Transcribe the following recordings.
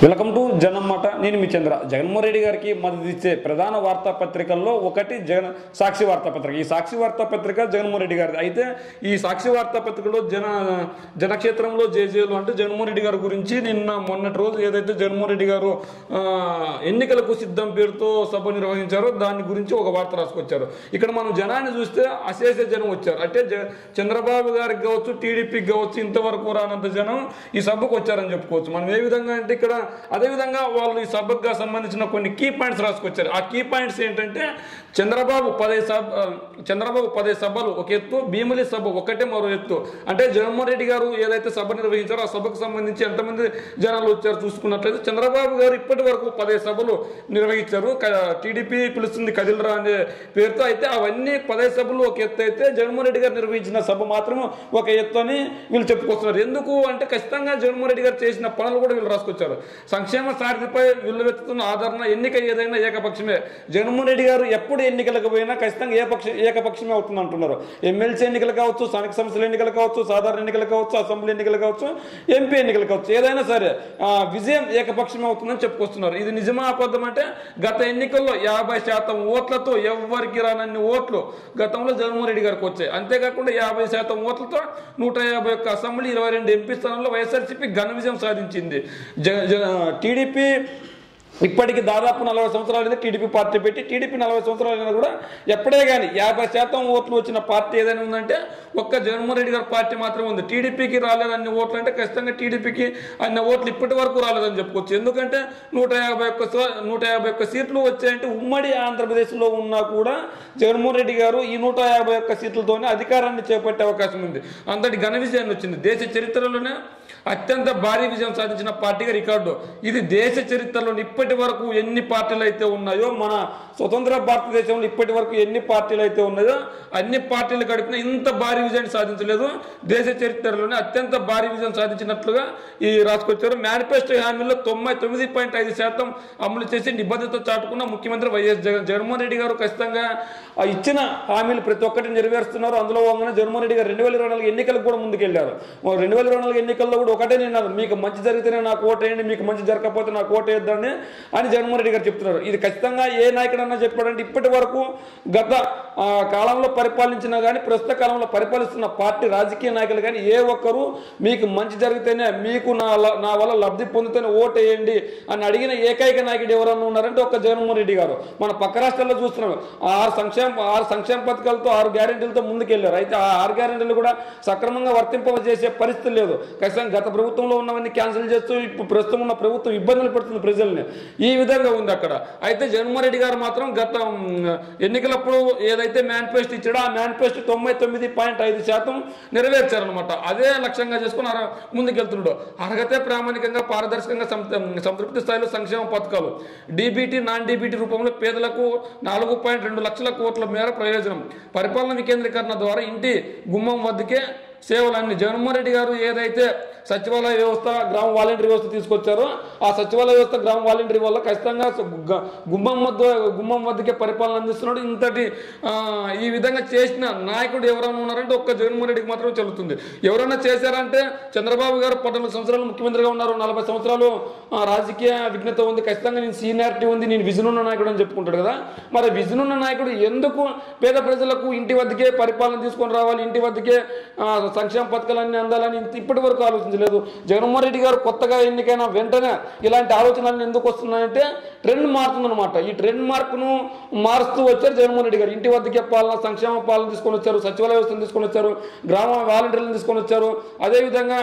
welcome to జనం మాట నేను మీ చంద్ర జగన్మోహన్ రెడ్డి గారికి మద్దతు ఇచ్చే ప్రధాన వార్తాపత్రికల్లో ఒకటి జగన్ సాక్షి వార్తాపత్రిక ఈ సాక్షి వార్తాపత్రిక జగన్మోహన్ రెడ్డి గారిది అయితే ఈ సాక్షి వార్తాపత్రికలో జన జనక్షేత్రంలో జేజేలు అంటే జగన్మోహన్ రెడ్డి గారి గురించి నిన్న మొన్నటి రోజు ఏదైతే జగన్మోహన్ రెడ్డి గారు ఆ, ఎన్నికలకు సిద్ధం పేరుతో సభ నిర్వహించారో దాని గురించి ఒక వార్త రాసుకొచ్చారు ఇక్కడ మనం జనాన్ని చూస్తే అశేష జనం వచ్చారు అంటే జ- చంద్రబాబు గారికి కావచ్చు టీడీపీకి కావచ్చు ఇంతవరకు రానంత జనం ఈ సభకు వచ్చారని చెప్పుకోవచ్చు మనం ఏ విధంగా అంటే ఇక్కడ అదే విధంగా వాళ్ళు ఈ సభకు సంబంధించిన కొన్ని కీ పాయింట్స్ రాసుకొచ్చారు ఆ కీ పాయింట్స్ ఏంటంటే చంద్రబాబు పదే సభ ఆ, చంద్రబాబు పదే సభలు ఒక ఎత్తు భీమిలి సభ ఒకటే మరో ఎత్తు అంటే జగన్మోహన్ రెడ్డి గారు ఏదైతే సభ నిర్వహించారో ఆ సభకు సంబంధించి ఎంతమంది జనాలు వచ్చారు చూసుకున్నట్లయితే చంద్రబాబు గారు ఇప్పటి వరకు పదే సభలు నిర్వహించారు క- టీడీపీ పిలుస్తుంది కదిలరా అనే పేరుతో అయితే అవన్నీ పదే సభలు ఒక ఎత్తు అయితే జగన్మోహన్ రెడ్డి గారు నిర్వహించిన సభ మాత్రం ఒక ఎత్తు అని వీళ్ళు చెప్పుకొస్తున్నారు ఎందుకు అంటే ఖచ్చితంగా జగన్మోహన్ రెడ్డి గారు చేసిన పనులు కూడా వీళ్ళు రాసుకొచ్చారు సంక్షేమ సారథిపై వీళ్ళు వెతుకుతున్న ఆదరణ ఎన్నిక ఏదైనా ఏకపక్షమే జగన్మోహన్ రెడ్డి గారు ఎప్పుడు ఎన్నికలకు పోయినా ఖచ్చితంగా ఏ పక్ష ఏకపక్షమే అవుతుంది అంటున్నారు ఎమ్మెల్సీ ఎన్నికలు కావచ్చు స్థానిక సంస్థల ఎన్నికలు కావచ్చు సాధారణ ఎన్నికలు కావచ్చు అసెంబ్లీ ఎన్నికలు కావచ్చు ఎంపీ ఎన్నికలు కావచ్చు ఏదైనా సరే ఆ, విజయం ఏకపక్షమే అవుతుందని చెప్పుకొస్తున్నారు ఇది నిజమా అబద్ధం అంటే గత ఎన్నికల్లో యాభై శాతం ఓట్లతో ఎవరికి రానన్ని ఓట్లు గతంలో జగన్మోహన్ రెడ్డి గారికి వచ్చాయి అంతేకాకుండా యాభై శాతం ఓట్లతో నూట యాభై ఒక్క అసెంబ్లీ ఇరవై రెండు ఎంపీ స్థానంలో వైఎస్ఆర్సీపీ ఘన విజయం సాధించింది జ జ- టీడీపీ ఇప్పటికి దాదాపు నలభై సంవత్సరాలు టీడీపీ పార్టీ పెట్టి టీడీపీ నలభై సంవత్సరాలైనా కూడా ఎప్పుడే కానీ యాభై శాతం ఓట్లు వచ్చిన పార్టీ ఏదైనా ఉందంటే ఒక్క జగన్మోహన్ రెడ్డి గారి పార్టీ మాత్రమే ఉంది టీడీపీకి రాలేదు అన్ని ఓట్లు అంటే ఖచ్చితంగా టీడీపీకి అన్ని ఓట్లు ఇప్పటి వరకు రాలేదని చెప్పుకోవచ్చు ఎందుకంటే నూట యాభై ఒక్క సో- నూట యాభై ఒక్క సీట్లు వచ్చాయంటే ఉమ్మడి ఆంధ్రప్రదేశ్లో ఉన్నా కూడా జగన్మోహన్ రెడ్డి గారు ఈ నూట యాభై ఒక్క సీట్లతోనే అధికారాన్ని చేపట్టే అవకాశం ఉంది అంతటి ఘన విజయాన్ని వచ్చింది దేశ చరిత్రలోనే అత్యంత భారీ విజయం సాధించిన పార్టీగా రికార్డు ఇది దేశ చరిత్రలో ఇప్పటి వరకు ఎన్ని పార్టీలు అయితే ఉన్నాయో మన స్వతంత్ర భారతదేశంలో ఇప్పటి వరకు ఎన్ని పార్టీలు అయితే ఉన్నాయో అన్ని పార్టీలు గడిపిన ఇంత భారీ విజయాన్ని సాధించలేదు దేశ చరిత్రలోనే అత్యంత భారీ విజయం సాధించినట్లుగా ఈ రాసుకొచ్చారు మేనిఫెస్టో హామీలో తొంభై తొమ్మిది పాయింట్ ఐదు శాతం అమలు చేసి నిబద్ధత చాటుకున్న ముఖ్యమంత్రి వైఎస్ జగన్ జగన్మోహన్ రెడ్డి గారు ఖచ్చితంగా ఆ ఇచ్చిన హామీలు ప్రతి ఒక్కటి నెరవేరుస్తున్నారు అందులో భాగంగానే జగన్మోహన్ రెడ్డి గారు రెండు వేల ఇరవై నాలుగు ఎన్నికలకు కూడా ముందుకెళ్లారు రెండు వేల ఇరవై నాలుగు ఎన్నికల్లో కూడా ఒకటే నేను మీకు మంచి జరిగితేనే నాకు ఓటు వేయండి మీకు మంచి జరగకపోతే నాకు ఓటు వేద్దండి అని జగన్మోహన్ రెడ్డి గారు చెప్తున్నారు ఇది ఖచ్చితంగా ఏ నాయకుడన్నా చెప్పాడంటే ఇప్పటి వరకు గత ఆ, కాలంలో పరిపాలించినా కానీ ప్రస్తుత కాలంలో పరిపాలిస్తున్న పార్టీ రాజకీయ నాయకులు కానీ ఏ ఒక్కరు మీకు మంచి జరిగితేనే మీకు నా ల- నా వల్ల లబ్ధి పొందితేనే ఓటు వేయండి అని అడిగిన ఏకైక నాయకుడు ఎవరన్నా ఉన్నారంటే ఒక జగన్మోహన్ రెడ్డి గారు మన పక్క రాష్ట్రాల్లో చూస్తున్నాం ఆరు సంక్షేమ ఆరు సంక్షేమ పథకాలతో ఆరు గ్యారెంటీలతో ముందుకెళ్లారు అయితే ఆ ఆరు గ్యారెంటీలు కూడా సక్రమంగా వర్తింపజేసే పరిస్థితి లేదు ఖచ్చితంగా గత ప్రభుత్వంలో ఉన్నవన్నీ క్యాన్సిల్ చేస్తూ ఇప్పుడు ప్రస్తుతం ఉన్న ప్రభుత్వం ఇబ్బందులు పెడుతుంది ప్రజల్ని ఈ విధంగా ఉంది అక్కడ అయితే జగన్మోహన్ రెడ్డి గారు మాత్రం గత ఉమ్, ఎన్నికలప్పుడు ఏదైతే మేనిఫెస్టో ఇచ్చాడో ఆ మేనిఫెస్టో తొంభై తొమ్మిది పాయింట్ ఐదు శాతం నెరవేర్చారనమాట అదే లక్ష్యంగా చేసుకుని అర- ముందుకెళ్తున్నాడు అర్హతే ప్రామాణికంగా పారదర్శకంగా సం- సంతృప్తి స్థాయిలో సంక్షేమ పథకాలు డీబీటీ నాన్ డీబీటీ రూపంలో పేదలకు నాలుగు పాయింట్ రెండు లక్షల కోట్ల మేర ప్రయోజనం పరిపాలన వికేంద్రీకరణ ద్వారా ఇంటి గుమ్మం వద్దకే సేవలన్నీ జగన్మోహన్ రెడ్డి గారు ఏదైతే సచివాలయ వ్యవస్థ గ్రామ వాలంటీర్ వ్యవస్థ తీసుకొచ్చారో ఆ సచివాలయ వ్యవస్థ గ్రామ వాలంటీర్ వల్ల ఖచ్చితంగా సు- గ- గుమ్మం వద్ద గుమ్మం వద్దకే పరిపాలన అందిస్తున్నాడు ఇంతటి ఆ, ఈ విధంగా చేసిన నాయకుడు ఎవరైనా ఉన్నారంటే ఒక్క జగన్మోహన్ రెడ్డికి మాత్రమే చెల్లుతుంది ఎవరైనా చేశారంటే చంద్రబాబు గారు పద్నాలుగు సంవత్సరాలు ముఖ్యమంత్రిగా ఉన్నారు నలభై సంవత్సరాలు ఆ, రాజకీయ విఘ్నత ఉంది ఖచ్చితంగా నేను సీనియారిటీ ఉంది నేను విజన్ ఉన్న నాయకుడు అని చెప్పుకుంటాడు కదా మరి విజన్ ఉన్న నాయకుడు ఎందుకు పేద ప్రజలకు ఇంటి వద్దకే పరిపాలన తీసుకొని రావాలి ఇంటి వద్దకే ఆ, సంక్షేమ పథకాలన్నీ అందాలని ఇంత ఇప్పటి వరకు ఆలోచించలేదు జగన్మోహన్ రెడ్డి గారు కొత్తగా ఎన్నికైన వెంటనే ఇలాంటి ఆలోచనలు ఎందుకు వస్తున్నాయంటే ట్రెండ్ మారుతుందన్నమాట ఈ ట్రెండ్ మార్పును మారుస్తూ వచ్చారు జగన్మోహన్ రెడ్డి గారు ఇంటి వద్దకే పాలన సంక్షేమ పాలన తీసుకొని వచ్చారు సచివాలయ వ్యవస్థను తీసుకొని వచ్చారు గ్రామ వాలంటీర్లను తీసుకొని వచ్చారు అదేవిధంగా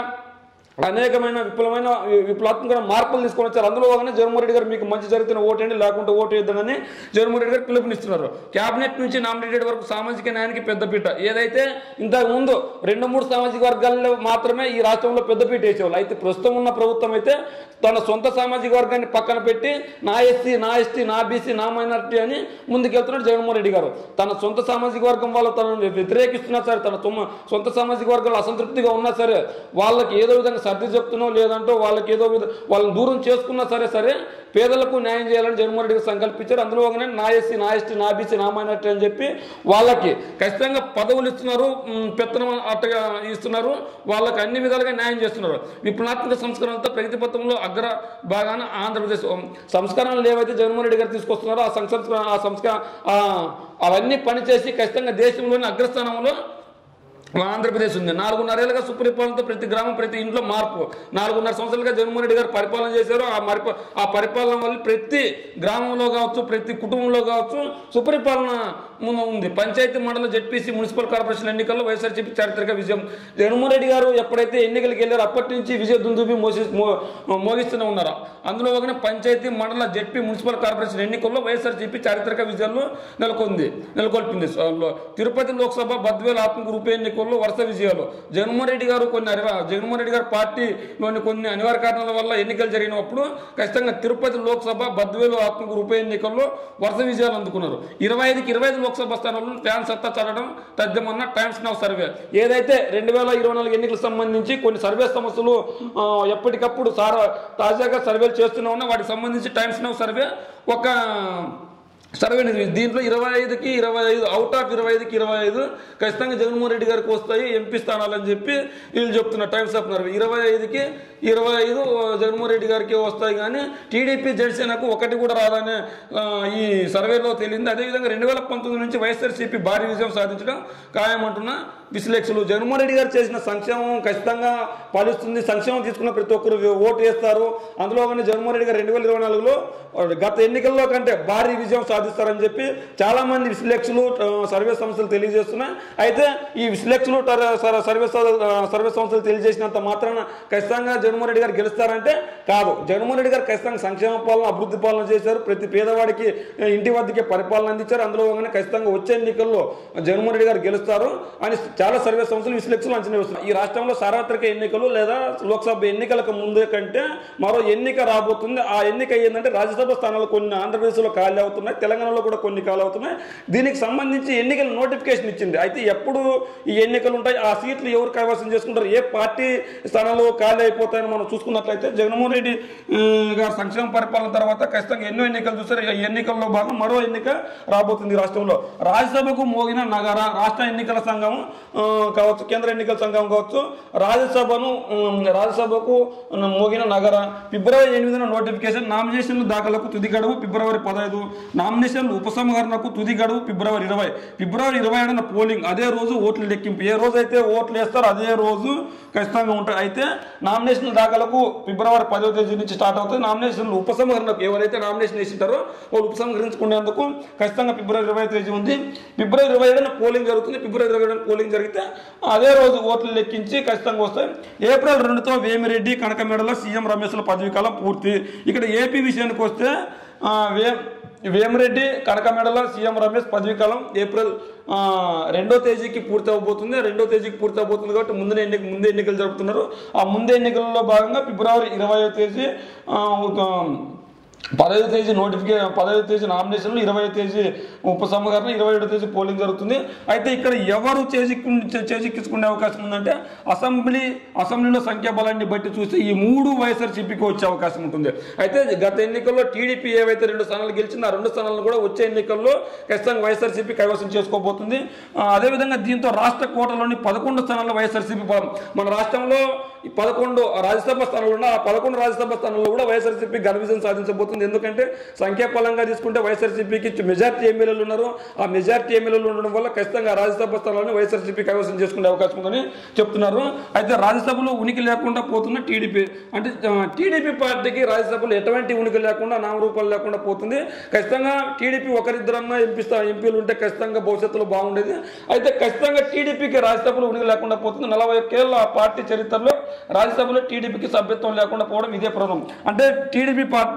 అనేకమైన విప్లవమైన విప్లవాత్మక మార్పులు తీసుకొని వచ్చారు అందులో భాగంగా జగన్మోహన్ రెడ్డి గారు మీకు మంచి జరిగితే ఓటేయండి లేకుంటే ఓటు వేద్దామని జగన్మోహన్ రెడ్డి గారు పిలుపునిస్తున్నారు కేబినెట్ నుంచి నామినేటెడ్ వరకు సామాజిక న్యాయానికి పెద్దపీట ఏదైతే ఇంతకు ముందు రెండు మూడు సామాజిక వర్గాల్లో మాత్రమే ఈ రాష్ట్రంలో పెద్దపీట వేసేవాళ్ళు అయితే ప్రస్తుతం ఉన్న ప్రభుత్వం అయితే తన సొంత సామాజిక వర్గాన్ని పక్కన పెట్టి నా ఎస్సీ నా ఎస్టీ నా బీసీ నా మైనారిటీ అని ముందుకెళ్తున్నాడు జగన్మోహన్ రెడ్డి గారు తన సొంత సామాజిక వర్గం వాళ్ళు తనను వ్యతిరేకిస్తున్నా సరే తన సొమ్మ- సొంత సామాజిక వర్గంలో అసంతృప్తిగా ఉన్నా సరే వాళ్ళకి ఏదో విధంగా సర్ది చెప్తున్నో లేదంటో వాళ్ళకి ఏదో విధ వాళ్ళని దూరం చేసుకున్నా సరే సరే పేదలకు న్యాయం చేయాలని జగన్మోహన్ రెడ్డి గారు సంకల్పించారు అందులో ఒకనే నా ఎస్సీ నా ఎస్టీ నా బీసీ నా మైనార్టీ అని చెప్పి వాళ్ళకి ఖచ్చితంగా పదవులు ఇస్తున్నారు ఉమ్, పెత్తనం అట్టగా ఇస్తున్నారు వాళ్ళకి అన్ని విధాలుగా న్యాయం చేస్తున్నారు విప్లవాత్మక సంస్కరణలతో ప్రగతి పథంలో అగ్ర భాగాన ఆంధ్రప్రదేశ్ ఉమ్, సంస్కరణలు ఏవైతే జగన్మోహన్ రెడ్డి గారు తీసుకొస్తున్నారో ఆ సంస్కరణ ఆ సంస్క ఆ- అవన్నీ పనిచేసి ఖచ్చితంగా దేశంలోని అగ్రస్థానంలో ఆంధ్రప్రదేశ్ ఉంది నాలుగున్నరేళ్ళుగా సుపరిపాలనతో ప్రతి గ్రామం ప్రతి ఇంట్లో మార్పు నాలుగున్నర సంవత్సరాలుగా జగన్మోహన్ రెడ్డి గారు పరిపాలన చేశారు ఆ మరిప ఆ పరిపాలన వల్ల ప్రతి గ్రామంలో కావచ్చు ప్రతి కుటుంబంలో కావచ్చు సుపరిపాలన ముందు ఉంది పంచాయతీ మండల జెడ్పీసీ మున్సిపల్ కార్పొరేషన్ ఎన్నికల్లో వైఎస్ఆర్సీపీ చారిత్రక విజయం జగన్మోహన్ రెడ్డి గారు ఎప్పుడైతే ఎన్నికలకు వెళ్ళారో అప్పటి నుంచి విజయ దుందుబి మోసి మో- మోగిస్తూనే ఉన్నారు అందులో ఒకనే పంచాయతీ మండల జెడ్పీ మున్సిపల్ కార్పొరేషన్ ఎన్నికల్లో వైఎస్ఆర్సీపీ చారిత్రక విజయాలు నెలకొంది నెలకొల్పింది సో, లో- తిరుపతి లోక్సభ బద్వేల్ ఆత్మకు రూపే ఎన్నికల్లో వరుస విజయాలు జగన్మోహన్ రెడ్డి గారు కొన్ని అనివా జగన్మోహన్ రెడ్డి గారు పార్టీలోని కొన్ని అనివార్య కారణాల వల్ల ఎన్నికలు జరిగినప్పుడు ఖచ్చితంగా తిరుపతి లోక్సభ బద్వేలు ఆత్మకు రూపే ఎన్నికల్లో వరుస విజయాలు అందుకున్నారు ఇరవై ఐదుకి ఇరవై ఐదు లోక్సభ స్థానాలను ఫ్యాన్ సత్తా చదవడం తథ్యమన్న టైమ్స్ నౌ సర్వే ఏదైతే రెండు వేల ఇరవై నాలుగు ఎన్నికలకు సంబంధించి కొన్ని సర్వే సంస్థలు ఆ, ఎప్పటికప్పుడు సారా తాజాగా సర్వేలు చేస్తూనే ఉన్నా వాటికి సంబంధించి టైమ్స్ నౌ సర్వే ఒక సర్వే నిర్వహించి దీంట్లో ఇరవై ఐదుకి ఇరవై ఐదు అవుట్ ఆఫ్ ఇరవై ఐదుకి ఇరవై ఐదు ఖచ్చితంగా జగన్మోహన్ రెడ్డి గారికి వస్తాయి ఎంపీ స్థానాలు అని చెప్పి వీళ్ళు చెప్తున్నారు టైమ్స్ ఆఫ్ నర్వే ఇరవై ఐదుకి ఇరవై ఐదు జగన్మోహన్ రెడ్డి గారికి వస్తాయి కానీ టీడీపీ జనసేనకు ఒకటి కూడా రాదనే ఆ, ఈ సర్వేలో తేలింది అదేవిధంగా రెండు వేల పంతొమ్మిది నుంచి వైఎస్ఆర్సీపీ భారీ విజయం సాధించడం ఖాయమంటున్న విశ్లేషకులు జగన్మోహన్ రెడ్డి గారు చేసిన సంక్షేమం ఖచ్చితంగా పాలిస్తుంది సంక్షేమం తీసుకున్న ప్రతి ఒక్కరు ఓటు వేస్తారు అందులో కానీ జగన్మోహన్ రెడ్డి గారు రెండు వేల ఇరవై నాలుగులో గత ఎన్నికల్లో కంటే భారీ విజయం సాధిస్తారని చెప్పి చాలా మంది విశ్లేషకులు ఆ, సర్వే సంస్థలు తెలియజేస్తున్నాయి అయితే ఈ విశ్లేషకులు టర్- సర్- సర్వే స- ఆ, సర్వే సంస్థలు తెలియజేసినంత మాత్రాన ఖచ్చితంగా జగన్మోహన్ రెడ్డి గారు గెలుస్తారంటే కాదు జగన్మోహన్ రెడ్డి గారు ఖచ్చితంగా సంక్షేమ పాలన అభివృద్ధి పాలన చేశారు ప్రతి పేదవాడికి ఆ, ఇంటి వద్దకే పరిపాలన అందించారు అందులో భాగంగానే ఖచ్చితంగా వచ్చే ఎన్నికల్లో జగన్మోహన్ రెడ్డి గారు గెలుస్తారు అని చాలా సర్వే సంస్థలు విశ్లేషకులు అంచనా వేస్తున్నారు ఈ రాష్ట్రంలో సార్వత్రిక ఎన్నికలు లేదా లోక్సభ ఎన్నికలకు ముందే కంటే మరో ఎన్నిక రాబోతుంది ఆ ఎన్నిక ఏంటంటే రాజ్యసభ స్థానాలు కొన్ని ఆంధ్రప్రదేశ్లో ఖాళీ అవుతున్నాయి తెలంగాణలో కూడా కొన్ని ఖాళీ అవుతున్నాయి దీనికి సంబంధించి ఎన్నికల నోటిఫికేషన్ ఇచ్చింది అయితే ఎప్పుడు ఈ ఎన్నికలు ఉంటాయి ఆ సీట్లు ఎవరు కైవసం చేసుకుంటారు ఏ పార్టీ స్థానాలు ఖాళీ అయిపోతాయని మనం చూసుకున్నట్లయితే జగన్మోహన్ రెడ్డి ఆ, గారు సంక్షేమ పరిపాలన తర్వాత ఖచ్చితంగా ఎన్నో ఎన్నికలు చూస్తారు ఈ ఎన్నికల్లో భాగం మరో ఎన్నిక రాబోతుంది ఈ రాష్ట్రంలో రాజ్యసభకు మోగిన నగర రాష్ట్ర ఎన్నికల సంఘం ఆ, కావచ్చు కేంద్ర ఎన్నికల సంఘం కావచ్చు రాజ్యసభను ఉమ్, రాజ్యసభకు మోగిన నగర ఫిబ్రవరి ఎనిమిదిన నోటిఫికేషన్ నామినేషన్ల దాఖలకు తుది గడువు ఫిబ్రవరి పదహైదు నామినేషన్లు ఉపసంహరణకు తుది గడువు ఫిబ్రవరి ఇరవై ఫిబ్రవరి ఇరవై ఏడున పోలింగ్ అదే రోజు ఓట్లు లెక్కింపు ఏ రోజు అయితే ఓట్లు వేస్తారో అదే రోజు ఖచ్చితంగా ఉంటాయి అయితే నామినేషన్ల దాఖలకు ఫిబ్రవరి పదో తేదీ నుంచి స్టార్ట్ అవుతుంది నామినేషన్లు ఉపసంహరణకు ఎవరైతే నామినేషన్ వేసింటారో వాళ్ళు ఉపసంహరించుకునేందుకు ఖచ్చితంగా ఫిబ్రవరి ఇరవై తేదీ ఉంది ఫిబ్రవరి ఇరవై ఏడున పోలింగ్ జరుగుతుంది ఫిబ్రవరి ఇరవై ఏడున పోలింగ్ జరిగితే అదే రోజు ఓట్లు లెక్కించి ఖచ్చితంగా వస్తాయి ఏప్రిల్ రెండుతో వేమిరెడ్డి కనకమేడలో సీఎం రమేష్ల పదవి కాలం పూర్తి ఇక్కడ ఏపీ విషయానికి వస్తే ఆ, వే వేమిరెడ్డి కనకమేడలో సీఎం రమేష్ పదవి కాలం ఏప్రిల్ ఆ, రెండో తేదీకి పూర్తి అవబోతుంది రెండో తేదీకి పూర్తి అవబోతుంది కాబట్టి ముందు ఎన్నిక ముందు ఎన్నికలు జరుపుతున్నారు ఆ ముందు ఎన్నికల్లో భాగంగా ఫిబ్రవరి ఇరవై తేదీ ఆ, ఒక పదహైదు తేదీ నోటిఫికేషన్ పదహైదు తేదీ నామినేషన్లు ఇరవై తేదీ ఉపసంహరణ ఇరవై ఏడు తేదీ పోలింగ్ జరుగుతుంది అయితే ఇక్కడ ఎవరు చేజిక్కు చేజిక్కించుకునే అవకాశం ఉందంటే అసెంబ్లీ అసెంబ్లీలో సంఖ్యాబలాన్ని బట్టి చూస్తే ఈ మూడు వైఎస్ఆర్సీపీకి వచ్చే అవకాశం ఉంటుంది అయితే గత ఎన్నికల్లో టీడీపీ ఏవైతే రెండు స్థానాలు గెలిచిందో ఆ రెండు స్థానాలను కూడా వచ్చే ఎన్నికల్లో ఖచ్చితంగా వైఎస్ఆర్సీపీ కైవసం చేసుకోబోతుంది ఆ, అదేవిధంగా దీంతో రాష్ట్ర కోటలోని పదకొండు స్థానాల్లో వైఎస్ఆర్సీపీ బలం మన రాష్ట్రంలో ఈ పదకొండు రాజ్యసభ స్థానాలు ఉన్న ఆ పదకొండు రాజ్యసభ స్థానాల్లో కూడా వైఎస్ఆర్సీపీ ఘన విజయం సాధించబోతుంది ఎందుకంటే సంఖ్యాపరంగా తీసుకుంటే వైఎస్ఆర్సీపీకి మెజార్టీ ఎమ్మెల్యేలు ఉన్నారు ఆ మెజార్టీ ఎమ్మెల్యేలు ఉండడం వల్ల ఖచ్చితంగా రాజ్యసభ స్థానాలను వైఎస్ఆర్సీపీ కైవసం చేసుకునే అవకాశం ఉందని చెప్తున్నారు అయితే రాజ్యసభలో ఉనికి లేకుండా పోతున్న టీడీపీ అంటే టీడీపీ పార్టీకి రాజ్యసభలో ఎటువంటి ఉనికి లేకుండా నామరూపాలు లేకుండా పోతుంది ఖచ్చితంగా టీడీపీ ఒకరిద్దరన్నా ఎంపీ స్థా- ఎంపీలు ఉంటే ఖచ్చితంగా భవిష్యత్తులో బాగుండేది అయితే ఖచ్చితంగా టీడీపీకి రాజ్యసభలో ఉనికి లేకుండా పోతుంది నలభై ఒక్కేళ్ళ ఆ పార్టీ చరిత్రలో రాజ్యసభలో టీడీపీకి సభ్యత్వం లేకుండా పోవడం ఇదే ప్రథమం అంటే టీడీపీ పార్టీ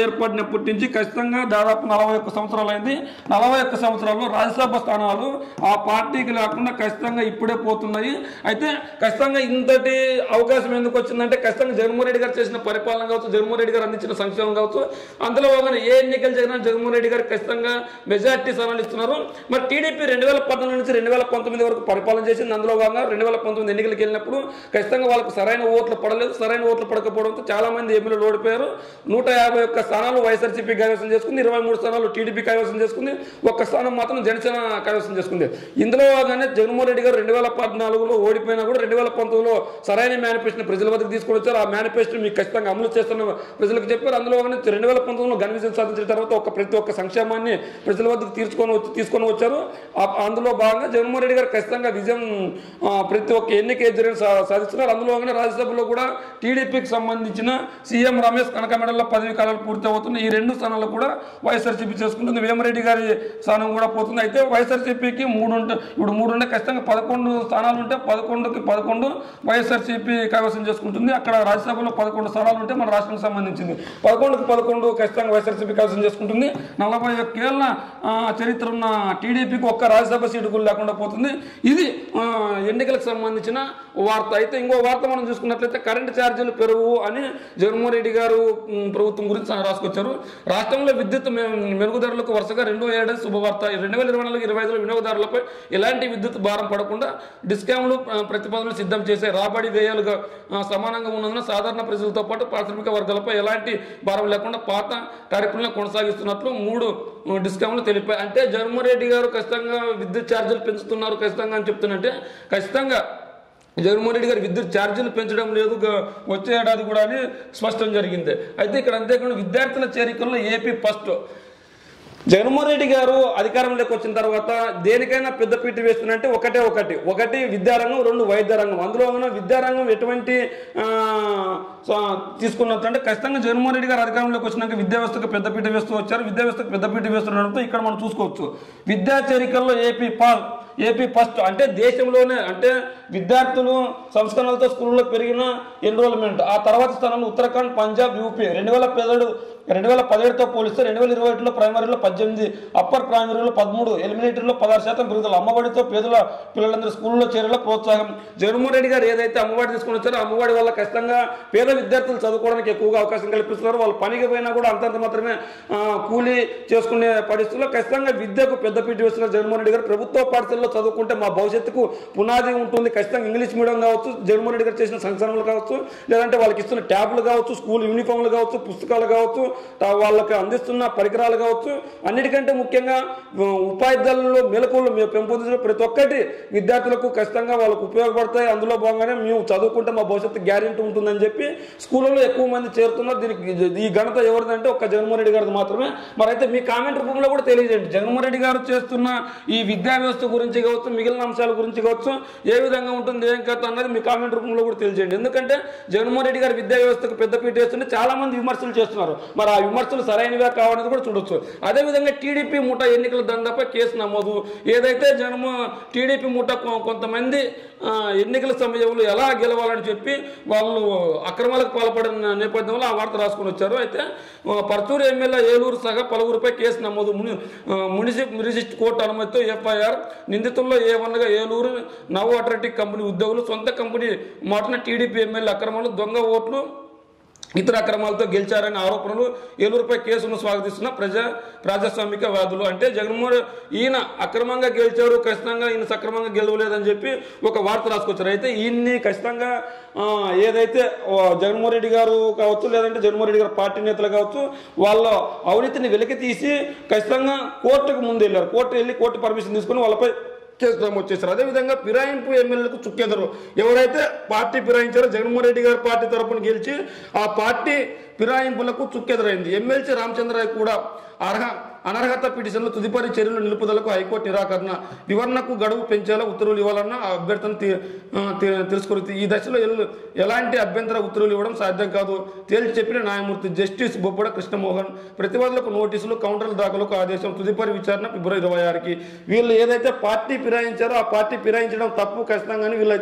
ఏర్పడినప్పటి నుంచి ఖచ్చితంగా దాదాపు నలభై ఒక్క సంవత్సరాలు అయింది నలభై ఒక్క సంవత్సరాల్లో రాజ్యసభ స్థానాలు ఆ పార్టీకి లేకుండా ఖచ్చితంగా ఇప్పుడే పోతున్నాయి అయితే ఖచ్చితంగా ఇంతటి అవకాశం ఎందుకు వచ్చిందంటే ఖచ్చితంగా జగన్మోహన్ రెడ్డి గారు చేసిన పరిపాలన కావచ్చు జగన్మోహన్ రెడ్డి గారు అందించిన సంక్షేమం కావచ్చు అందులో భాగంగా ఏ ఎన్నికలు జరిగినా జగన్మోహన్ రెడ్డి గారు ఖచ్చితంగా మెజార్టీ స్థానాలు ఇస్తున్నారు మరి టీడీపీ రెండు వేల పంతొమ్మిది నుంచి రెండు వేల పంతొమ్మిది వరకు పరిపాలన చేసింది అందులో భాగంగా రెండు వేల పంతొమ్మిది ఎన్నికలకు వెళ్ళినప్పుడు ఖచ్చితంగా వాళ్ళకు సరైన ఓట్లు పడలేదు సరైన ఓట్లు పడకపోవడంతో చాలా మంది ఎమ్మెల్యేలు ఓడిపోయారు నూట యాభై ఒక్క స్థానాలు వైఎస్ఆర్సీపీ కైవసం చేసుకుంది ఇరవై మూడు స్థానాలు టీడీపీ కైవసం చేసుకుంది ఒక్క స్థానం మాత్రం జనసేన కైవసం చేసుకుంది ఇందులో భాగంగానే జగన్మోహన్ రెడ్డి గారు రెండు వేల పద్నాలుగులో ఓడిపోయినా కూడా రెండు వేల పంతొమ్మిదిలో సరైన మేనిఫెస్టోని ప్రజల వద్దకు తీసుకొని వచ్చారు ఆ మేనిఫెస్టో మీకు ఖచ్చితంగా అమలు చేస్తున్న ప్రజలకు చెప్పారు అందులో భాగంగానే రెండు వేల పంతొమ్మిదిలో ఘన విజయం సాధించిన తర్వాత ఒక ప్రతి ఒక్క సంక్షేమాన్ని ప్రజల వద్దకు తీసుకొని వచ్చి తీసుకొని వచ్చారు ఆ- అందులో భాగంగా జగన్మోహన్ రెడ్డి గారు ఖచ్చితంగా విజయం ఆ, ప్రతి ఒక్క ఎన్నిక ఎదురు సాధిస్తున్నారు అందులో భాగంగా రాజ్యసభలో కూడా టీడీపీకి సంబంధించిన సీఎం రమేష్ కనకమెడల్లో పదవి కాలాలు పూర్తి అవుతున్నాయి ఈ రెండు స్థానాలు కూడా వైఎస్ఆర్సీపీ చేసుకుంటుంది వేమరెడ్డి గారి స్థానం కూడా పోతుంది అయితే వైఎస్ఆర్సీపీకి మూడు ఉంటే ఇప్పుడు మూడు ఉంటే ఖచ్చితంగా పదకొండు స్థానాలు ఉంటే పదకొండుకి పదకొండు వైఎస్ఆర్సీపీ కైవసం చేసుకుంటుంది అక్కడ రాజ్యసభలో పదకొండు స్థానాలు ఉంటే మన రాష్ట్రానికి సంబంధించింది పదకొండుకి పదకొండు ఖచ్చితంగా వైఎస్ఆర్సీపీ కైవసం చేసుకుంటుంది నలభై ఒక్కేళ్ళ ఆ, చరిత్ర ఉన్న టీడీపీకి ఒక్క రాజ్యసభ సీటు కూడా లేకుండా పోతుంది ఇది ఆ, ఎన్నికలకు సంబంధించిన వార్త అయితే ఇంకో వార్త మనం చూసుకున్నట్లయితే కరెంటు ఛార్జీలు పెరుగు అని జగన్మోహన్ రెడ్డి గారు ఉమ్, ప్రభుత్వం గురించి రాసుకొచ్చారు రాష్ట్రంలో విద్యుత్ మె- మెరుగుదలలకు వరుసగా రెండో ఏడాది శుభవార్త రెండు వేల ఇరవై నాలుగు ఇరవై ఐదులో వినియోగదారులపై ఎలాంటి విద్యుత్ భారం పడకుండా డిస్కామ్లు ఆ, ప్రతిపాదనలు సిద్ధం చేసే రాబడి వ్యయాలుగా ఆ, సమానంగా ఉన్నందున సాధారణ ప్రజలతో పాటు ప్రాథమిక వర్గాలపై ఎలాంటి భారం లేకుండా పాత టారిఫ్లను కొనసాగిస్తున్నట్లు మూడు ఆ, డిస్కామ్లు తెలిపాయి అంటే జగన్మోహన్ రెడ్డి గారు ఖచ్చితంగా విద్యుత్ ఛార్జీలు పెంచుతున్నారు ఖచ్చితంగా అని చెప్తున్నట్టే ఖచ్చితంగా జగన్మోహన్ రెడ్డి గారు విద్యుత్ ఛార్జీలు పెంచడం లేదు గ- వచ్చే ఏడాది కూడా అని స్పష్టం జరిగింది అయితే ఇక్కడ అంతేకాకుండా విద్యార్థుల చేరికల్లో ఏపీ ఫస్ట్ జగన్మోహన్ రెడ్డి గారు అధికారంలోకి వచ్చిన తర్వాత దేనికైనా పెద్దపీట వేస్తున్నంటే ఒకటే ఒకటి ఒకటి విద్యారంగం రెండు వైద్య రంగం అందులో ఉన్న విద్యారంగం ఎటువంటి ఆ, సో, తీసుకున్నట్టు అంటే ఖచ్చితంగా జగన్మోహన్ రెడ్డి గారు అధికారంలోకి వచ్చినాక విద్యా వ్యవస్థకు పెద్దపీట వేస్తూ వచ్చారు విద్యా వ్యవస్థకు పెద్దపీట వేస్తుండడంతో ఇక్కడ మనం చూసుకోవచ్చు విద్యా చేరికల్లో ఏపీ పాల్ ఏపీ ఫస్ట్ అంటే దేశంలోనే అంటే విద్యార్థులు సంస్కరణలతో స్కూల్లో పెరిగిన ఎన్రోల్మెంట్ ఆ తర్వాత స్థానంలో ఉత్తరాఖండ్ పంజాబ్ యూపీ రెండు వేల పదిహేడు రెండు వేల పదిహేడుతో పోలిస్తే రెండు వేల ఇరవై ఒకటిలో ప్రైమరీలో పద్దెనిమిది అప్పర్ ప్రైమరీలో పదమూడు ఎలిమినేటరీలో పదహారు శాతం పెరుగుదల అమ్మఒడితో పేదల పిల్లలందరూ స్కూల్లో చేరేలా ప్రోత్సాహం జగన్మోహన్ రెడ్డి గారు ఏదైతే అమ్మఒడి తీసుకొని వచ్చారో ఆ అమ్మఒడి వల్ల ఖచ్చితంగా పేద విద్యార్థులు చదువుకోవడానికి ఎక్కువగా అవకాశం కల్పిస్తున్నారు వాళ్ళు పనికి పోయినా కూడా అంతంత మాత్రమే ఆ, కూలీ చేసుకునే పరిస్థితుల్లో ఖచ్చితంగా విద్యకు పెద్దపీట వేస్తున్నారు జగన్మోహన్ రెడ్డి గారు ప్రభుత్వ పాఠశాలలో చదువుకుంటే మా భవిష్యత్తుకు పునాది ఉంటుంది ఖచ్చితంగా ఇంగ్లీష్ మీడియం కావచ్చు జగన్మోహన్ రెడ్డి గారు చేసిన సంక్షేమాలు కావచ్చు లేదంటే వాళ్ళకి ఇస్తున్న ట్యాబ్లు కావచ్చు స్కూల్ యూనిఫామ్లు కావచ్చు పుస్తకాలు కావచ్చు తా- వాళ్ళకి అందిస్తున్న పరికరాలు కావచ్చు అన్నిటికంటే ముఖ్యంగా ఆ, ఉపాధ్యాయులలో మెలకువలు మేము పెంపొందించిన ప్రతి ఒక్కటి విద్యార్థులకు ఖచ్చితంగా వాళ్ళకు ఉపయోగపడతాయి అందులో భాగంగానే మేము చదువుకుంటే మా భవిష్యత్తు గ్యారెంటీ ఉంటుందని చెప్పి స్కూళ్ళలో ఎక్కువ మంది చేరుతున్నారు దీనికి ఈ ఘనత ఎవరిదంటే ఒక్క జగన్మోహన్ రెడ్డి గారిది మాత్రమే మరి అయితే మీ కామెంట్ రూపంలో కూడా తెలియజేయండి జగన్మోహన్ రెడ్డి గారు చేస్తున్న ఈ విద్యా వ్యవస్థ గురించి కావచ్చు మిగిలిన అంశాల గురించి కావచ్చు ఏ విధంగా ఉంటుంది ఏం కథ అన్నది మీ కామెంట్ రూపంలో కూడా తెలియజేయండి ఎందుకంటే జగన్మోహన్ రెడ్డి గారు విద్యా వ్యవస్థకు పెద్దపీట వేస్తుంటే చాలా మంది విమర్శలు చేస్తున్నారు మరి ఆ విమర్శలు సరైనవే కావాలనేది కూడా చూడొచ్చు అదేవిధంగా టీడీపీ మూట ఎన్నికల దండపై కేసు నమోదు ఏదైతే జనము టీడీపీ మూట కొ- కొంతమంది ఆ, ఎన్నికల సమయంలో ఎలా గెలవాలని చెప్పి వాళ్ళు అక్రమాలకు పాల్పడిన నేపథ్యంలో ఆ వార్త రాసుకొని వచ్చారు అయితే ఆ, పర్చూరు ఎమ్మెల్యే ఏలూరు సహా పలువురిపై కేసు నమోదు ముని ఆ, మున్సిపల్ రిజిస్టర్ కోర్టు అనుమతితో ఎఫ్ఐఆర్ నిందితుల్లో ఏ వన్గా ఏలూరు నవ్ అట్రాటిక్ కంపెనీ ఉద్యోగులు సొంత కంపెనీ మాటన టీడీపీ ఎమ్మెల్యే అక్రమాలు దొంగ ఓట్లు ఇతర అక్రమాలతో గెలిచారనే ఆరోపణలు ఏలూరుపై కేసును స్వాగతిస్తున్న ప్రజా ప్రజాస్వామిక వాదులు అంటే జగన్మోహన్ ఈయన అక్రమంగా గెలిచారు ఖచ్చితంగా ఈయన సక్రమంగా గెలవలేదని చెప్పి ఒక వార్త రాసుకొచ్చారు అయితే ఈయన్ని ఖచ్చితంగా ఆ, ఏదైతే ఓ జగన్మోహన్ రెడ్డి గారు కావచ్చు లేదంటే జగన్మోహన్ రెడ్డి గారు పార్టీ నేతలు కావచ్చు వాళ్ళ అవినీతిని వెలికి తీసి ఖచ్చితంగా కోర్టుకు ముందు వెళ్ళారు కోర్టు వెళ్ళి కోర్టు పర్మిషన్ తీసుకుని వాళ్ళపై కేసు నమోదు చేశారు అదేవిధంగా ఫిరాయింపు ఎమ్మెల్యేలకు చుక్కెదరు ఎవరైతే పార్టీ ఫిరాయించారో జగన్మోహన్ రెడ్డి గారి పార్టీ తరపున గెలిచి ఆ పార్టీ ఫిరాయింపులకు చుక్కెదురైంది ఎమ్మెల్సీ రామచంద్రరావు కూడా అర్హ అనర్హత పిటిషన్లు తుదిపరి చర్యలు నిలుపుదలకు హైకోర్టు నిరాకరణ వివరణకు గడువు పెంచేలా ఉత్తర్వులు ఇవ్వాలన్న ఆ అభ్యర్థన తీ- ఆ, తీ- తెలుసుకుని ఈ దశలో ఎల్- ఎలాంటి అభ్యంతర ఉత్తర్వులు ఇవ్వడం సాధ్యం కాదు తేల్చి చెప్పిన న్యాయమూర్తి జస్టిస్ బొబ్బడ కృష్ణమోహన్ ప్రతివాదులకు నోటీసులు కౌంటర్ల దాఖలకు ఆదేశం తుదిపరి విచారణ ఫిబ్రవరి ఇరవై ఆరుకి వీళ్ళు ఏదైతే పార్టీ ఫిరాయించారో ఆ పార్టీ ఫిరాయించడం తప్పు ఖచ్చితంగా వీళ్ళైతే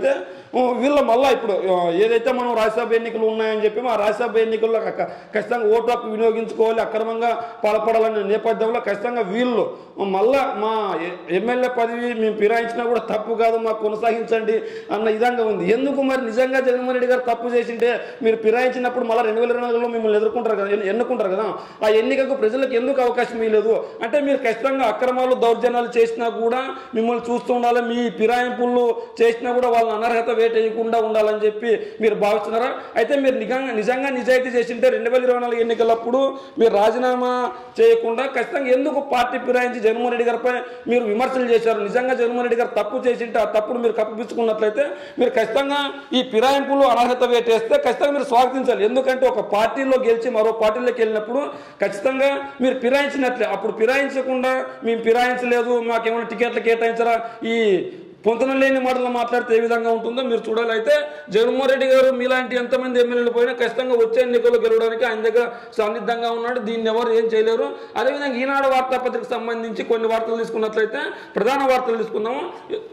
ఊ, వీళ్ళ మళ్ళా ఇప్పుడు ఆ, ఏదైతే మనం రాజ్యసభ ఎన్నికలు ఉన్నాయని చెప్పి ఆ రాజ్యసభ ఎన్నికల్లో క- ఖచ్చితంగా ఓటు హక్కు వినియోగించుకోవాలి అక్రమంగా పాల్పడాలనే నేపథ్యంలో ఖచ్చితంగా వీళ్ళు మళ్ళా మా ఎ- ఎమ్మెల్యే పదవి మేము ఫిరాయించినా కూడా తప్పు కాదు మాకు కొనసాగించండి అన్న విధంగా ఉంది ఎందుకు మరి నిజంగా జగన్మోహన్ రెడ్డి గారు తప్పు చేసింటే మీరు ఫిరాయించినప్పుడు మళ్ళీ రెండు వేల ఇరవై నాలుగులో మిమ్మల్ని ఎదుర్కొంటారు కదా ఎన్ని- ఎన్నుకుంటారు కదా ఆ ఎన్నికకు ప్రజలకు ఎందుకు అవకాశం ఇవ్వలేదు అంటే మీరు ఖచ్చితంగా అక్రమాలు దౌర్జన్యాలు చేసినా కూడా మిమ్మల్ని చూస్తూ ఉండాలి మీ ఫిరాయింపులు చేసినా కూడా వాళ్ళని అనర్హత వేటేయకుండా ఉండాలని చెప్పి మీరు భావిస్తున్నారా అయితే మీరు నిజంగా నిజంగా నిజాయితీ చేసింటే రెండు వేల ఇరవై నాలుగు ఎన్నికలప్పుడు మీరు రాజీనామా చేయకుండా ఖచ్చితంగా ఎందుకు పార్టీ ఫిరాయించి జగన్మోహన్ రెడ్డి గారిపై మీరు విమర్శలు చేశారు నిజంగా జగన్మోహన్ రెడ్డి గారు తప్పు చేసింటే ఆ తప్పును మీరు కప్పిపుచ్చుకున్నట్లయితే మీరు ఖచ్చితంగా ఈ ఫిరాయింపులు అనర్హత వేటేస్తే ఖచ్చితంగా మీరు స్వాగతించాలి ఎందుకంటే ఒక పార్టీలో గెలిచి మరో పార్టీలోకి వెళ్ళినప్పుడు ఖచ్చితంగా మీరు ఫిరాయించినట్లే అప్పుడు ఫిరాయించకుండా మేము ఫిరాయించలేదు మాకేమైనా టికెట్లు కేటాయించరా ఈ పొంతన లేని మాటలు మాట్లాడితే ఏ విధంగా ఉంటుందో మీరు చూడాలి అయితే జగన్మోహన్ రెడ్డి గారు మీలాంటి ఎంతమంది ఎమ్మెల్యేలు పోయినా ఖచ్చితంగా వచ్చే ఎన్నికల్లో గెలవడానికి ఆయన దగ్గర సన్నిద్ధంగా ఉన్నాడు దీన్ని ఎవరు ఏం చేయలేరు అదేవిధంగా ఈనాడు వార్తాపత్రికకు సంబంధించి కొన్ని వార్తలు తీసుకున్నట్లయితే ప్రధాన వార్తలు తీసుకుందాము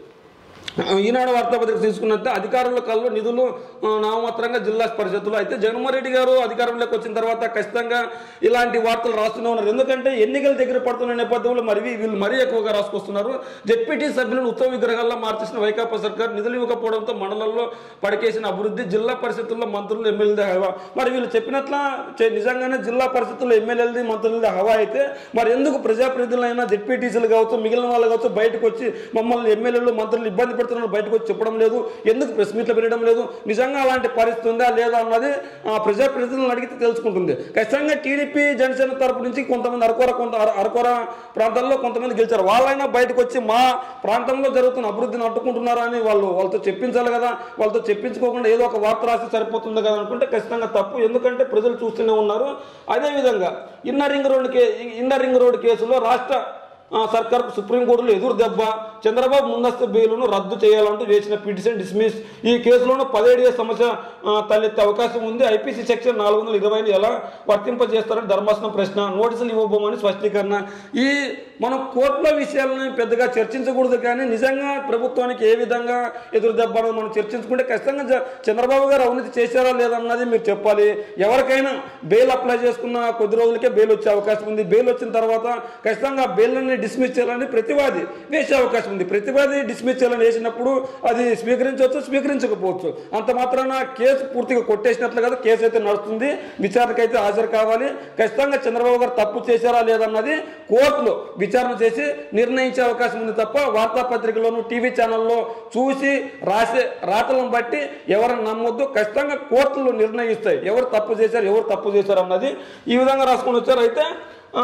ఈనాడు వార్తాపత్రిక తీసుకున్నట్టు అధికారుల కళ్ళు నిధులు ఆ, నామమాత్రంగా జిల్లా పరిషత్తులు అయితే జగన్మోహన్ రెడ్డి గారు అధికారంలోకి వచ్చిన తర్వాత ఖచ్చితంగా ఇలాంటి వార్తలు రాస్తూనే ఉన్నారు ఎందుకంటే ఎన్నికల దగ్గర పడుతున్న నేపథ్యంలో మరి వీ- వీళ్ళు మరీ ఎక్కువగా రాసుకొస్తున్నారు జెడ్పీటీ సభ్యులను ఉత్సవ విగ్రహాల్లో మార్చేసిన వైకాపా సర్కార్ నిధులు ఇవ్వకపోవడంతో మండలంలో పడికేసిన అభివృద్ధి జిల్లా పరిషత్తుల్లో మంత్రులు ఎమ్మెల్యేది హవా మరి వీళ్ళు చెప్పినట్ల చే- నిజంగానే జిల్లా పరిషత్తుల్లో ఎమ్మెల్యేలది మంత్రులది హవా అయితే మరి ఎందుకు ప్రజాప్రతినిధులైనా జెడ్పీటీసీలు కావచ్చు మిగిలిన వాళ్ళు కావచ్చు బయటకు వచ్చి మమ్మల్ని ఎమ్మెల్యేలు మంత్రులు ఇబ్బంది పెడుతున్నారు బయటకు వచ్చి చెప్పడం లేదు ఎందుకు ప్రెస్ మీట్లు పెట్టడం లేదు నిజంగా అలాంటి పరిస్థితి ఉందా లేదా అన్నది ఆ, ప్రజాప్రతినిధులను అడిగితే తెలుసుకుంటుంది ఖచ్చితంగా టీడీపీ జనసేన తరపు నుంచి కొంతమంది అరకొర కొంత అర- అరకొర ప్రాంతాల్లో కొంతమంది గెలిచారు వాళ్ళైనా బయటకు వచ్చి మా ప్రాంతంలో జరుగుతున్న అభివృద్ధిని అడ్డుకుంటున్నారా అని వాళ్ళు వాళ్ళతో చెప్పించాలి కదా వాళ్ళతో చెప్పించుకోకుండా ఏదో ఒక వార్త రాస్తే సరిపోతుంది కదా అనుకుంటే ఖచ్చితంగా తప్పు ఎందుకంటే ప్రజలు చూస్తూనే ఉన్నారు అదేవిధంగా ఇన్నర్ రింగ్ రోడ్ కే ఇన్నర్ రింగ్ రోడ్ కేసులో రాష్ట్ర ఆ, సర్కార్కు సుప్రీంకోర్టులో ఎదురు దెబ్బ చంద్రబాబు ముందస్తు బెయిల్ను రద్దు చేయాలంటూ వేసిన పిటిషన్ డిస్మిస్ ఈ కేసులోనూ పదిహేడు సమస్య ఆ, తలెత్తే అవకాశం ఉంది ఐపీసీ సెక్షన్ నాలుగు వందల ఇరవైని ఎలా వర్తింపజేస్తారని ధర్మాసనం ప్రశ్న నోటీసులు ఇవ్వబోమని స్పష్టీకరణ ఈ మనం కోర్టుల విషయాలను పెద్దగా చర్చించకూడదు కానీ నిజంగా ప్రభుత్వానికి ఏ విధంగా ఎదురు దెబ్బ అనేది మనం చర్చించుకుంటే ఖచ్చితంగా జ- చంద్రబాబు గారు అవినీతి చేశారా లేదన్నది మీరు చెప్పాలి ఎవరికైనా బెయిల్ అప్లై చేసుకున్న కొద్ది రోజులకే బెయిల్ వచ్చే అవకాశం ఉంది బెయిల్ వచ్చిన తర్వాత ఖచ్చితంగా ఆ బెయిల్ని డిస్మిస్ చేయాలని ప్రతివాది వేసే అవకాశం ఉంది ప్రతివాది డిస్మిస్ చేయాలని వేసినప్పుడు అది స్వీకరించవచ్చు స్వీకరించకపోవచ్చు అంత మాత్రాన కేసు పూర్తిగా కొట్టేసినట్లు కదా కేసు అయితే నడుస్తుంది విచారణకు అయితే హాజరు కావాలి ఖచ్చితంగా చంద్రబాబు గారు తప్పు చేశారా లేదన్నది కోర్టులో విచారణ చేసి నిర్ణయించే అవకాశం ఉంది తప్ప వార్తాపత్రికలోను టీవీ ఛానల్లో చూసి రాసే రాతలను బట్టి ఎవరిని నమ్మొద్దు ఖచ్చితంగా కోర్టులు నిర్ణయిస్తాయి ఎవరు తప్పు చేశారు ఎవరు తప్పు చేశారు అన్నది ఈ విధంగా రాసుకొని వచ్చారు అయితే ఆ,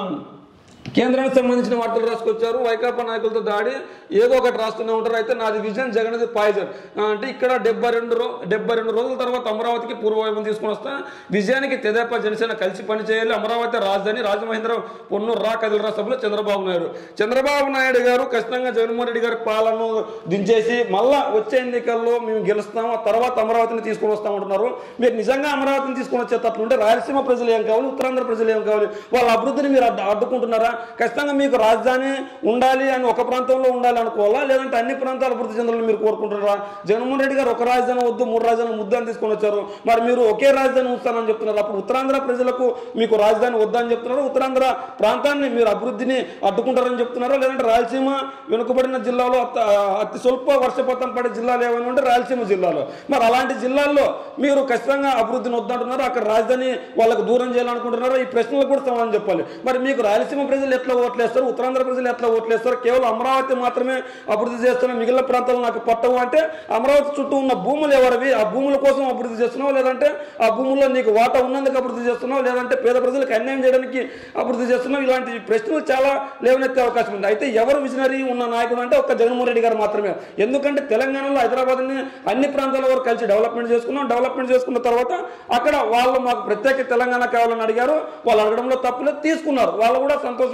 కేంద్రానికి సంబంధించిన వార్తలు రాసుకొచ్చారు వైకాపా నాయకులతో దాడి ఏదో ఒకటి రాస్తూనే ఉంటారు అయితే నాది విజన్ జగన్ది పాయిజన్ ఆ, అంటే ఇక్కడ డెబ్బై రెండు రో డెబ్బై రెండు రోజుల తర్వాత అమరావతికి పూర్వవైపు తీసుకుని వస్తా విజయానికి తెదేపా జనసేన కలిసి పనిచేయాలి అమరావతి రాజధాని రాజమహేంద్ర పొన్నూరు రా కదిలిరా సభలో చంద్రబాబు నాయుడు చంద్రబాబు నాయుడు గారు ఖచ్చితంగా జగన్మోహన్ రెడ్డి గారి పాలనను దించేసి మళ్ళా వచ్చే ఎన్నికల్లో మేము గెలుస్తాం ఆ తర్వాత అమరావతిని తీసుకొని వస్తామంటున్నారు మీరు నిజంగా అమరావతిని తీసుకొని వచ్చేటట్లుంటే రాయలసీమ ప్రజలు ఏం కావాలి ఉత్తరాంధ్ర ప్రజలు ఏం కావాలి వాళ్ళ అభివృద్ధిని మీరు అడ్డు అడ్డుకుంటున్నారా ఖచ్చితంగా మీకు రాజధాని ఉండాలి అని ఒక ప్రాంతంలో ఉండాలి అనుకోవాలా లేదంటే అన్ని ప్రాంతాల అభివృద్ధి చెందాలని మీరు కోరుకుంటున్నారా జగన్మోహన్ రెడ్డి గారు ఒక రాజధాని వద్దు మూడు రాజధాని ముద్దని తీసుకొని వచ్చారు మరి మీరు ఒకే రాజధాని ఉంచుతానని చెప్తున్నారు అప్పుడు ఉత్తరాంధ్ర ప్రజలకు మీకు రాజధాని వద్దని చెప్తున్నారు ఉత్తరాంధ్ర ప్రాంతాన్ని మీరు అభివృద్ధిని అడ్డుకుంటారని చెప్తున్నారా లేదంటే రాయలసీమ వెనుకబడిన జిల్లాలో అత్త- అతి స్వల్ప వర్షపాతం పడే జిల్లాలు ఏమైనా ఉంటే రాయలసీమ జిల్లాలో మరి అలాంటి జిల్లాల్లో మీరు ఖచ్చితంగా అభివృద్ధిని వద్దంటున్నారు అక్కడ రాజధాని వాళ్ళకు దూరం చేయాలనుకుంటున్నారా ఈ ప్రశ్నలకు కూడా సమాధానం చెప్పాలి మరి మీకు రాయలసీమ ప్రజలు ఎట్లా ఓట్లేస్తారు ఉత్తరాంధ్ర ప్రజలు ఎట్లా ఓట్లేస్తారు కేవలం అమరావతి మాత్రమే అభివృద్ధి చేస్తున్న మిగిలిన ప్రాంతాలు నాకు పట్టవు అంటే అమరావతి చుట్టూ ఉన్న భూములు ఎవరివి ఆ భూముల కోసం అభివృద్ధి చేస్తున్నావు లేదంటే ఆ భూముల్లో నీకు వాటా ఉన్నందుకు అభివృద్ధి చేస్తున్నావు లేదంటే పేద ప్రజలకు అన్యాయం చేయడానికి అభివృద్ధి చేస్తున్నావు ఇలాంటి ప్రశ్నలు చాలా లేవనెత్తే అవకాశం ఉంది అయితే ఎవరు విజనరీ ఉన్న నాయకుడు అంటే ఒక్క జగన్మోహన్ రెడ్డి గారు మాత్రమే ఎందుకంటే తెలంగాణలో హైదరాబాద్ని అన్ని ప్రాంతాల వరకు కలిసి డెవలప్మెంట్ చేసుకున్నాం డెవలప్మెంట్ చేసుకున్న తర్వాత అక్కడ వాళ్ళు మాకు ప్రత్యేక తెలంగాణ కావాలని అడిగారు వాళ్ళు అడగడంలో తప్పులేదు తీసుకున్నారు వాళ్ళు కూడా సంతోషంగా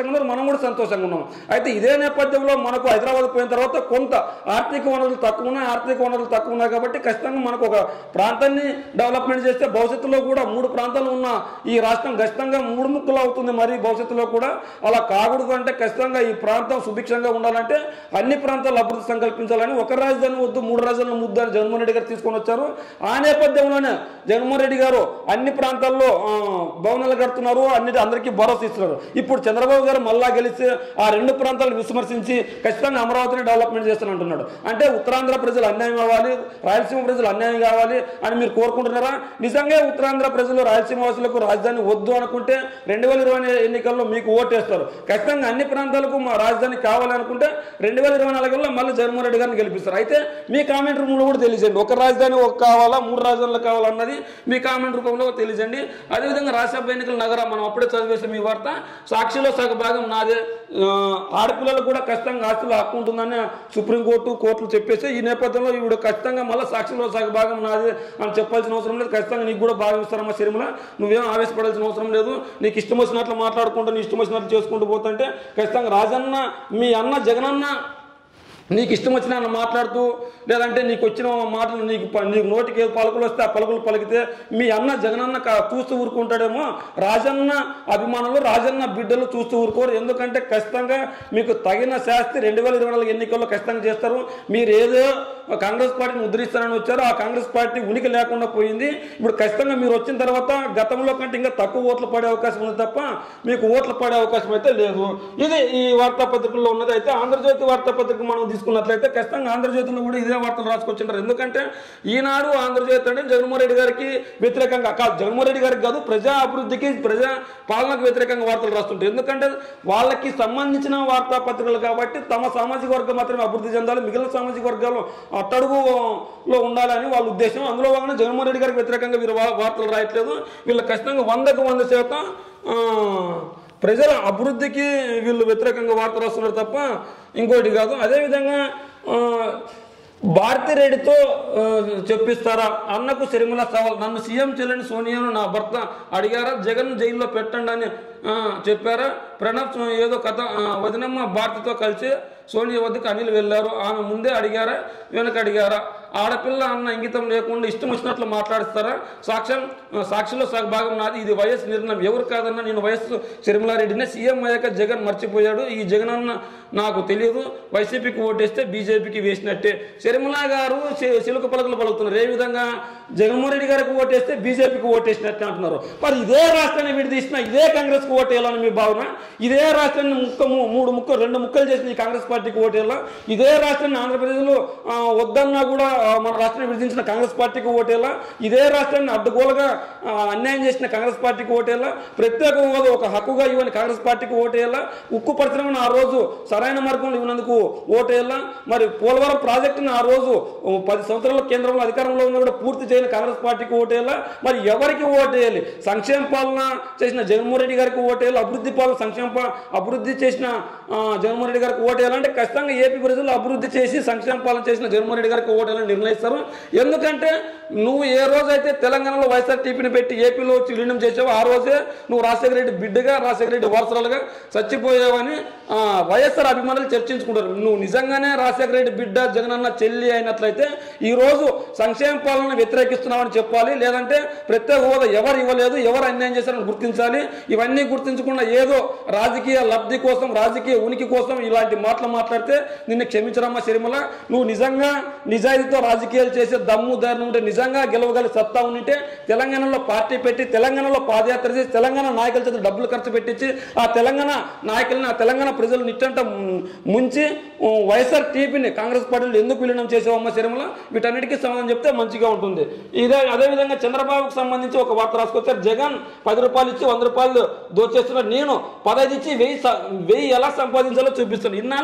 సంతోషంగా ఉన్నారు మనం కూడా సంతోషంగా ఉన్నాం అయితే ఇదే నేపథ్యంలో మనకు హైదరాబాద్ పోయిన తర్వాత కొంత ఆర్థిక వనరులు తక్కువ ఉన్నాయి ఆర్థిక వనరులు తక్కువ ఉన్నాయి కాబట్టి ఖచ్చితంగా మనకు ఒక ప్రాంతాన్ని డెవలప్మెంట్ చేస్తే భవిష్యత్తులో కూడా మూడు ప్రాంతాలు ఉన్న ఈ రాష్ట్రం ఖచ్చితంగా మూడు ముక్కలు అవుతుంది మరి భవిష్యత్తులో కూడా అలా కాకూడదు అంటే ఖచ్చితంగా ఈ ప్రాంతం సుభిక్షంగా ఉండాలంటే అన్ని ప్రాంతాలు అభివృద్ధి సంకల్పించాలని ఒక రాజధాని వద్దు మూడు రాజధానుల ముద్దు అని జగన్మోహన్ రెడ్డి గారు తీసుకొని వచ్చారు ఆ నేపథ్యంలోనే జగన్మోహన్ రెడ్డి గారు అన్ని ప్రాంతాల్లో ఆ, భవనాలు కడుతున్నారు అన్నిటి అందరికీ భరోసా ఇస్తున్నారు ఇప్పుడు చంద్రబాబు గారు మళ్ళా గెలిచి ఆ రెండు ప్రాంతాలు విస్మర్శించి ఖచ్చితంగా అమరావతిని డెవలప్మెంట్ చేస్తాను అంటున్నాడు అంటే ఉత్తరాంధ్ర ప్రజలు అన్యాయం అవ్వాలి రాయలసీమ ప్రజలు అన్యాయం కావాలి అని మీరు కోరుకుంటున్నారా నిజంగా ఉత్తరాంధ్ర ప్రజలు రాయలసీమ వాసులకు రాజధాని వద్దు అనుకుంటే రెండు వేల ఇరవై ఎన్నికల్లో మీకు ఓటేస్తారు ఖచ్చితంగా అన్ని ప్రాంతాలకు మా రాజధాని కావాలి అనుకుంటే రెండు వేల ఇరవై నాలుగులో మళ్ళీ జగన్మోహన్ రెడ్డి గారిని గెలిపిస్తారు అయితే మీ కామెంట్ రూపంలో కూడా తెలియజేయండి ఒక రాజధాని ఒక కావాలా మూడు రాజధానులు కావాలన్నది మీ కామెంట్ రూపంలో తెలియజేయండి అదేవిధంగా రాజ్యసభ ఎన్నికల నగరం మనం అప్పుడే చదివేసాం ఈ వార్త సాక్షిలో సగ భాగం నాదే ఆ, ఆడపిల్లలకు కూడా ఖచ్చితంగా ఆస్తులు హక్కు ఉంటుందని సుప్రీంకోర్టు కోర్టులు చెప్పేసి ఈ నేపథ్యంలో ఇప్పుడు ఖచ్చితంగా మళ్ళీ సాక్షిలో సగ భాగం నాది అని చెప్పాల్సిన అవసరం లేదు ఖచ్చితంగా నీకు కూడా భాగం ఇస్తారమ్మా సిరిమల నువ్వేం ఆవేశపడాల్సిన అవసరం లేదు నీకు ఇష్టం వచ్చినట్లు మాట్లాడుకుంటూ నీ ఇష్టం వచ్చినట్లు చేసుకుంటూ పోతుంటే ఖచ్చితంగా రాజన్న మీ అన్న జగనన్న నీకు ఇష్టం వచ్చిన ఆయన మాట్లాడుతూ లేదంటే నీకు వచ్చిన మాటలు నీకు ప- నీకు నోటికి ఏ పలుకులు వస్తే ఆ పలుకులు పలికితే మీ అన్న జగనన్న కా- చూస్తూ ఊరుకుంటాడేమో రాజన్న అభిమానులు రాజన్న బిడ్డలు చూస్తూ ఊరుకోరు ఎందుకంటే ఖచ్చితంగా మీకు తగిన శాస్తి రెండు వేల ఇరవై నాలుగు ఎన్నికల్లో ఖచ్చితంగా చేస్తారు మీరు ఏదో కాంగ్రెస్ పార్టీని ఉద్ధరిస్తారని వచ్చారు ఆ కాంగ్రెస్ పార్టీ ఉనికి లేకుండా పోయింది ఇప్పుడు ఖచ్చితంగా మీరు వచ్చిన తర్వాత గతంలో కంటే ఇంకా తక్కువ ఓట్లు పడే అవకాశం ఉంది తప్ప మీకు ఓట్లు పడే అవకాశం అయితే లేదు ఇది ఈ వార్తాపత్రికల్లో ఉన్నది అయితే ఆంధ్రజ్యోతి వార్తాపత్రిక మనం తీసుకున్నట్లయితే ఖచ్చితంగా ఆంధ్రజ్యోతిలో కూడా ఇదే వార్తలు రాసుకొచ్చింటారు ఎందుకంటే ఈనాడు ఆంధ్రజ్యోతి అంటే జగన్మోహన్ రెడ్డి గారికి వ్యతిరేకంగా కాదు జగన్మోహన్ రెడ్డి గారికి కాదు ప్రజా అభివృద్ధికి ప్రజా పాలనకు వ్యతిరేకంగా వార్తలు రాస్తుంటారు ఎందుకంటే వాళ్ళకి సంబంధించిన వార్తాపత్రికలు కాబట్టి తమ సామాజిక వర్గం మాత్రమే అభివృద్ధి చెందాలి మిగిలిన సామాజిక వర్గాలు అట్టడుగులో ఉండాలని వాళ్ళ ఉద్దేశం అందులో భాగంగా జగన్మోహన్ రెడ్డి గారికి వ్యతిరేకంగా వీరు వా- వార్తలు రాయట్లేదు వీళ్ళు ఖచ్చితంగా వందకు వంద శాతం ఆ, ప్రజల అభివృద్ధికి వీళ్ళు వ్యతిరేకంగా వార్తలు రాస్తున్నారు తప్ప ఇంకోటి కాదు అదేవిధంగా ఆ, భారతి రెడ్డితో ఆ, చెప్పిస్తారా అన్నకు సిరిమల సవాల్ నన్ను సీఎం చెల్లని సోనియాను నా భర్త అడిగారా జగన్ జైల్లో పెట్టండి అని ఆ, చెప్పారా ప్రణబ్ ఏదో కథ ఆ, వదినమ్మ భారతితో కలిసి సోనియా వద్దకు అనిల్ వెళ్ళారు ఆమె ముందే అడిగారా వెనక అడిగారా ఆడపిల్ల అన్న ఇంగితం లేకుండా ఇష్టం వచ్చినట్లు మాట్లాడిస్తారా సాక్ష్యం ఆ, సాక్షిలో సగభాగం నాది ఇది వయస్సు నిర్ణయం ఎవరు కాదన్నా నేను వయస్సు శర్మిలారెడ్డినే సీఎం అయ్యాక జగన్ మర్చిపోయాడు ఈ జగన్ అన్న నాకు తెలియదు వైసీపీకి ఓటేస్తే బీజేపీకి వేసినట్టే శర్మిలా గారు చి- చిలుక పలకలు పలుకుతున్నారు ఏ విధంగా జగన్మోహన్ రెడ్డి గారికి ఓటేస్తే బీజేపీకి ఓటేసినట్టే అంటున్నారు మరి ఇదే రాష్ట్రాన్ని విడదీసిన ఇదే కాంగ్రెస్కి ఓటేయాలని మీ భావన ఇదే రాష్ట్రాన్ని ముక్క ము- మూడు ముక్కలు రెండు ముక్కలు చేసిన ఈ కాంగ్రెస్ పార్టీకి ఓటేయాలా ఇదే రాష్ట్రాన్ని ఆంధ్రప్రదేశ్లో ఆ, వద్దన్నా కూడా ఆ, మన రాష్ట్రాన్ని విడిచించిన కాంగ్రెస్ పార్టీకి ఓటేయాలా ఇదే రాష్ట్రాన్ని అడ్డగోలుగా ఆ, అన్యాయం చేసిన కాంగ్రెస్ పార్టీకి ఓటేయాలా ప్రత్యేక హోదా ఒక హక్కుగా ఇవ్వని కాంగ్రెస్ పార్టీకి ఓటేయాలా ఉక్కు పరిశ్రమను ఆ రోజు సరైన మార్గంలో ఇవ్వనందుకు ఓటేయాలా మరి పోలవరం ప్రాజెక్టును ఆ రోజు ఓ పది సంవత్సరాల కేంద్రంలో అధికారంలో ఉన్న కూడా పూర్తి చేయని కాంగ్రెస్ పార్టీకి ఓటేయాలా మరి ఎవరికి ఓటేయాలి సంక్షేమ పాలన చేసిన జగన్మోహన్ రెడ్డి గారికి ఓటేయాలి అభివృద్ధి పాలన సంక్షేమ పా- అభివృద్ధి చేసిన ఆ, జగన్మోహన్ రెడ్డి గారికి ఓటేయాలంటే ఖచ్చితంగా ఏపీ ప్రజలు అభివృద్ధి చేసి సంక్షేమ పాలన చేసిన జగన్మోహన్ రెడ్డి గారికి ఓటేయాలని నిర్ణయిస్తారు ఎందుకంటే నువ్వు ఏ రోజైతే తెలంగాణలో వైఎస్ఆర్ టీపీని పెట్టి ఏపీలో వచ్చి విలీనం చేసావో ఆ రోజే నువ్వు రాజశేఖర రెడ్డి బిడ్డగా రాజశేఖర రెడ్డి వారసురాలుగా చచ్చిపోయావని ఆ, వైఎస్ఆర్ అభిమానులు చర్చించుకుంటారు నువ్వు నిజంగానే రాజశేఖర రెడ్డి బిడ్డ జగనన్న చెల్లి అయినట్లయితే ఈ రోజు సంక్షేమ పాలన వ్యతిరేకిస్తున్నామని చెప్పాలి లేదంటే ప్రత్యేక హోదా ఎవరు ఇవ్వలేదు ఎవరు అన్యాయం చేశారని గుర్తించాలి ఇవన్నీ గుర్తించకుండా ఏదో రాజకీయ లబ్ధి కోసం రాజకీయ ఉనికి కోసం ఇలాంటి మాటలు మాట్లాడితే నిన్ను క్షమించరమ్మా సిరిమల నువ్వు నిజంగా నిజాయితీతో రాజకీయాలు చేసే దమ్ము ధైర్యం ఉంటే నిజంగా గెలవగల సత్తా ఉంటే తెలంగాణలో పార్టీ పెట్టి తెలంగాణలో పాదయాత్ర చేసి తెలంగాణ నాయకుల చేత డబ్బులు ఖర్చు పెట్టించి ఆ తెలంగాణ నాయకులను ఆ తెలంగాణ ప్రజలు నిట్టంట ము- ముంచి ఉ, వైఎస్ఆర్ టీపీని కాంగ్రెస్ పార్టీలు ఎందుకు విలీనం చేసావమ్మ సిరిమల వీటన్నిటికీ సమాధానం చెప్తే మంచిగా ఉంటుంది ఇదే అదేవిధంగా చంద్రబాబుకు సంబంధించి ఒక వార్త రాసుకొచ్చారు జగన్ పది రూపాయలు ఇచ్చి వంద రూపాయలు దోచేస్తున్నారు నేను పదహైదు ఇచ్చి వెయ్యి స- వెయ్యి ఎలా సంపాదించాలో చూపిస్తాను ఇన్నాళ్ళు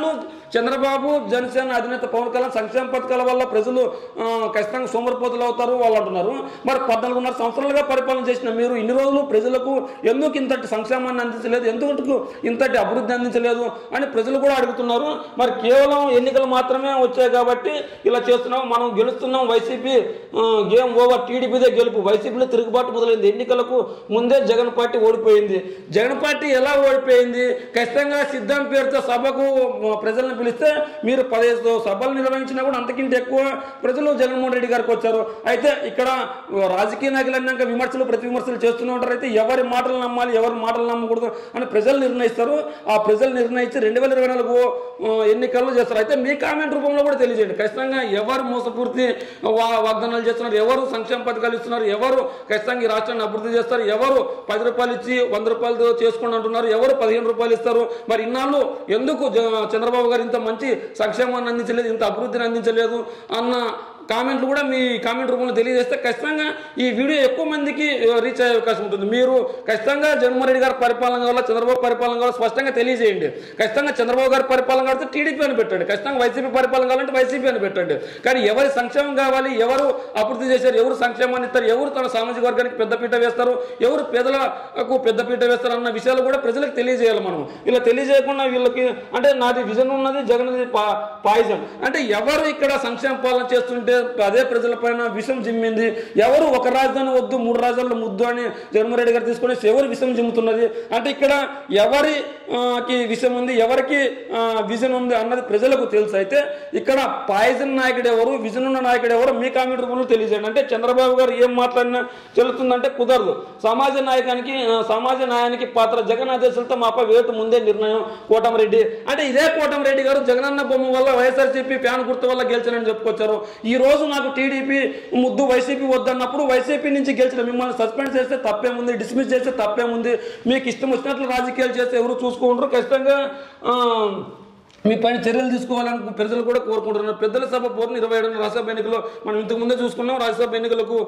చంద్రబాబు జనసేన అధినేత పవన్ కళ్యాణ్ సంక్షేమ పథకాల వల్ల ప్రజలు ఆ, ఖచ్చితంగా సోమరిపోతులు అవుతారు వాళ్ళు అంటున్నారు మరి పద్నాలుగున్నర సంవత్సరాలుగా పరిపాలన చేసిన మీరు ఇన్ని రోజులు ప్రజలకు ఎందుకు ఇంతటి సంక్షేమాన్ని అందించలేదు ఎందుకు ఇంతటి అభివృద్ధి అందించలేదు అని ప్రజలు కూడా అడుగుతున్నారు మరి కేవలం ఎన్నికలు మాత్రమే వచ్చాయి కాబట్టి ఇలా చేస్తున్నాం మనం గెలుస్తున్నాం వైసీపీ ఆ, గేమ్ ఓవర్ టీడీపీదే గెలుపు వైసీపీలో తిరుగుబాటు మొదలైంది ఎన్నికలకు ముందే జగన్ పార్టీ ఓడిపోయింది జగన్ పార్టీ ఎలా ఓడిపోయింది ఖచ్చితంగా సిద్ధం పేరుతో సభకు ఆ, ప్రజలను పిలిస్తే మీరు పదిహేను సభలు నిర్వహించినా కూడా అంతకింత ఎక్కువ ప్రజలు జగన్మోహన్ రెడ్డి గారికి వచ్చారు అయితే ఇక్కడ రాజకీయ నాయకులు అన్నాక విమర్శలు ప్రతి విమర్శలు చేస్తూనే ఉంటారు అయితే ఎవరి మాటలు నమ్మాలి ఎవరి మాటలు నమ్మకూడదు అని ప్రజలు నిర్ణయిస్తారు ఆ ప్రజలు నిర్ణయించి రెండు వేల ఇరవై నాలుగు ఆ, ఎన్నికల్లో చేస్తారు అయితే మీ కామెంట్ రూపంలో కూడా తెలియజేయండి ఖచ్చితంగా ఎవరు మోసపూర్తి వా- వాగ్దానాలు చేస్తున్నారు ఎవరు సంక్షేమ పథకాలు ఇస్తున్నారు ఎవరు ఖచ్చితంగా ఈ రాష్ట్రాన్ని అభివృద్ధి చేస్తారు ఎవరు పది రూపాయలు ఇచ్చి వంద రూపాయలు చేసుకోండి అంటున్నారు ఎవరు పదిహేను రూపాయలు ఇస్తారు మరి ఇన్నాళ్ళు ఎందుకు జ- చంద్రబాబు గారు ఇంత మంచి సంక్షేమాన్ని అందించలేదు ఇంత అభివృద్ధిని అందించలేదు అన్న కామెంట్లు కూడా మీ కామెంట్ రూపంలో తెలియజేస్తే ఖచ్చితంగా ఈ వీడియో ఎక్కువ మందికి ఆ, రీచ్ అయ్యే అవకాశం ఉంటుంది మీరు ఖచ్చితంగా జగన్మోహన్ రెడ్డి గారి పరిపాలన కావాలా చంద్రబాబు పరిపాలన కావాలా స్పష్టంగా తెలియజేయండి ఖచ్చితంగా చంద్రబాబు గారి పరిపాలన కావాలంటే టీడీపీ అని పెట్టండి ఖచ్చితంగా వైసీపీ పరిపాలన కావాలంటే వైసీపీ అని పెట్టండి కానీ ఎవరి సంక్షేమం కావాలి ఎవరు అభివృద్ధి చేశారు ఎవరు సంక్షేమాన్ని ఇస్తారు ఎవరు తన సామాజిక వర్గానికి పెద్దపీట వేస్తారు ఎవరు పేదలకు పెద్దపీట వేస్తారు అన్న విషయాలు కూడా ప్రజలకు తెలియజేయాలి మనం ఇలా తెలియజేయకుండా వీళ్ళకి అంటే నాది విజన్ ఉన్నది జగన్ పాయిజన్ అంటే ఎవరు ఇక్కడ సంక్షేమ పాలన చేస్తుంటే అదే ప్రజలపైన విషం జిమ్మింది ఎవరు ఒక రాజధాని వద్దు మూడు రాజధానులు ముద్దు అని జగన్మోహన్ రెడ్డి గారు తీసుకొని ఎవరు విషం జిమ్ముతున్నది అంటే ఇక్కడ ఎవరి ఆ, కి విషం ఉంది ఎవరికి ఆ, విజన్ ఉంది అన్నది ప్రజలకు తెలుసు అయితే ఇక్కడ పాయిజన్ నాయకుడు ఎవరు విజన్ ఉన్న నాయకుడు ఎవరు మీ కామెంట్ రూపంలో తెలియజేయండి అంటే చంద్రబాబు గారు ఏం మాట్లాడినా చెల్లుతుందంటే కుదరదు సమాజ నాయకానికి ఆ, సమాజ న్యాయానికి పాత్ర జగన్ ఆదేశాలతో మాపై వేటు ముందే నిర్ణయం కోటమిరెడ్డి అంటే ఇదే కోటమిరెడ్డి గారు జగనన్న బొమ్మ వల్ల వైఎస్ఆర్సీపీ ఫ్యాన్ గుర్తు వల్ల గెలిచానని చెప్పుకొచ్చారు ఈ రోజు నాకు టీడీపీ ముద్దు వైసీపీ వద్దన్నప్పుడు వైసీపీ నుంచి గెలిచిన మిమ్మల్ని సస్పెండ్ చేస్తే తప్పేముంది డిస్మిస్ చేస్తే తప్పేముంది మీకు ఇష్టం వచ్చినట్లు రాజకీయాలు చేస్తే ఎవరు చూసుకుంటారు ఖచ్చితంగా ఆ, మీ పైన చర్యలు తీసుకోవాలని ప్రజలు కూడా కోరుకుంటున్నారు పెద్దల సభ పూర్ణ ఇరవై ఏడు రాజ్యసభ ఎన్నికలు మనం ఇంతకు ముందే చూసుకున్నాం రాజ్యసభ ఎన్నికలకు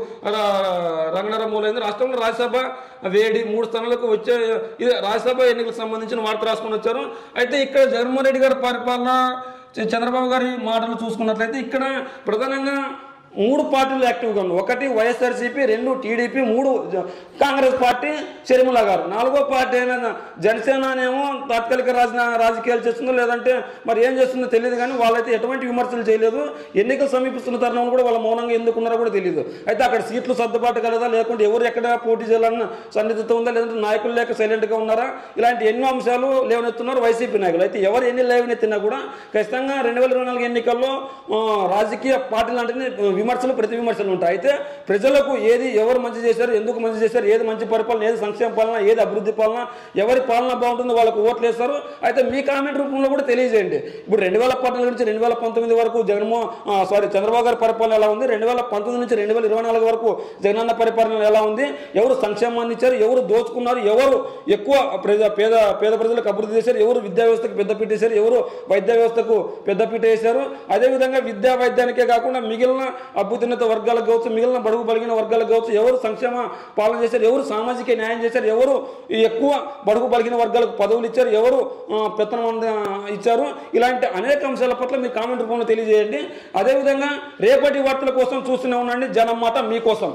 రంగనరం మూలైంది రాష్ట్రంలో రాజ్యసభ వేడి మూడు స్థానాలకు వచ్చే ఇది రాజ్యసభ ఎన్నికలకు సంబంధించిన వార్త రాసుకొని వచ్చారు అయితే ఇక్కడ జగన్మోహన్ రెడ్డి గారి పరిపాలన చ- చంద్రబాబు గారి మాటలు చూసుకున్నట్లయితే ఇక్కడ ప్రధానంగా మూడు పార్టీలు యాక్టివ్గా ఉన్నాయి ఒకటి వైఎస్ఆర్సీపీ రెండు టీడీపీ మూడు జ- కాంగ్రెస్ పార్టీ షర్మిల గారు నాలుగో పార్టీ అయిన జనసేననేమో తాత్కాలిక రాజ రాజకీయాలు చేస్తుందో లేదంటే మరి ఏం చేస్తుందో తెలియదు కానీ వాళ్ళైతే ఎటువంటి విమర్శలు చేయలేదు ఎన్నికలు సమీపిస్తున్న తరుణంలో కూడా వాళ్ళ మౌనంగా ఎందుకున్నారో కూడా తెలియదు అయితే అక్కడ సీట్లు సర్దుబాటు కలదా లేకుంటే ఎవరు ఎక్కడ పోటీ చేయాలన్న సన్నిహిత ఉందా లేదంటే నాయకులు లేక సైలెంట్గా ఉన్నారా ఇలాంటి ఎన్నో అంశాలు లేవనెత్తున్నారు వైసీపీ నాయకులు అయితే ఎవరు ఎన్ని లేవనెత్తినా కూడా ఖచ్చితంగా రెండు వేల ఇరవై నాలుగు ఎన్నికల్లో ఆ, రాజకీయ పార్టీలు అంటే విమర్శలు ప్రతి విమర్శలు ఉంటాయి అయితే ప్రజలకు ఏది ఎవరు మంచి చేశారు ఎందుకు మంచి చేశారు ఏది మంచి పరిపాలన ఏది సంక్షేమ పాలన ఏది అభివృద్ధి పాలన ఎవరి పాలన బాగుంటుందో వాళ్ళకు ఓట్లు వేస్తారు అయితే మీ కామెంట్ రూపంలో కూడా తెలియజేయండి ఇప్పుడు రెండు వేల పద్నాలుగు నుంచి రెండు వేల పంతొమ్మిది వరకు జగన్మోహన్ సారీ చంద్రబాబు గారి పరిపాలన ఎలా ఉంది రెండు వేల పంతొమ్మిది నుంచి రెండు వేల ఇరవై నాలుగు వరకు జగనన్న పరిపాలన ఎలా ఉంది ఎవరు సంక్షేమాన్ని ఇచ్చారు ఎవరు దోచుకున్నారు ఎవరు ఎక్కువ ప్రజ పేద పేద ప్రజలకు అభివృద్ధి చేశారు ఎవరు విద్యా వ్యవస్థకు పెద్దపీట వేశారు ఎవరు వైద్య వ్యవస్థకు పెద్దపీట వేశారు అదేవిధంగా విద్యా వైద్యానికే కాకుండా మిగిలిన అభ్యున్నత వర్గాలకు కావచ్చు మిగిలిన బడుగు బలిగిన వర్గాలకు కావచ్చు ఎవరు సంక్షేమ పాలన చేశారు ఎవరు సామాజిక న్యాయం చేశారు ఎవరు ఈ ఎక్కువ బడుగు బలిగిన వర్గాలకు పదవులు ఇచ్చారు ఎవరు ఆ, పెత్తనం అంద- ఇచ్చారు ఇలాంటి అనేక అంశాల పట్ల మీ కామెంట్ రూపంలో తెలియజేయండి అదేవిధంగా రేపటి వార్తల కోసం చూస్తూనే ఉండండి జనం మాట మీకోసం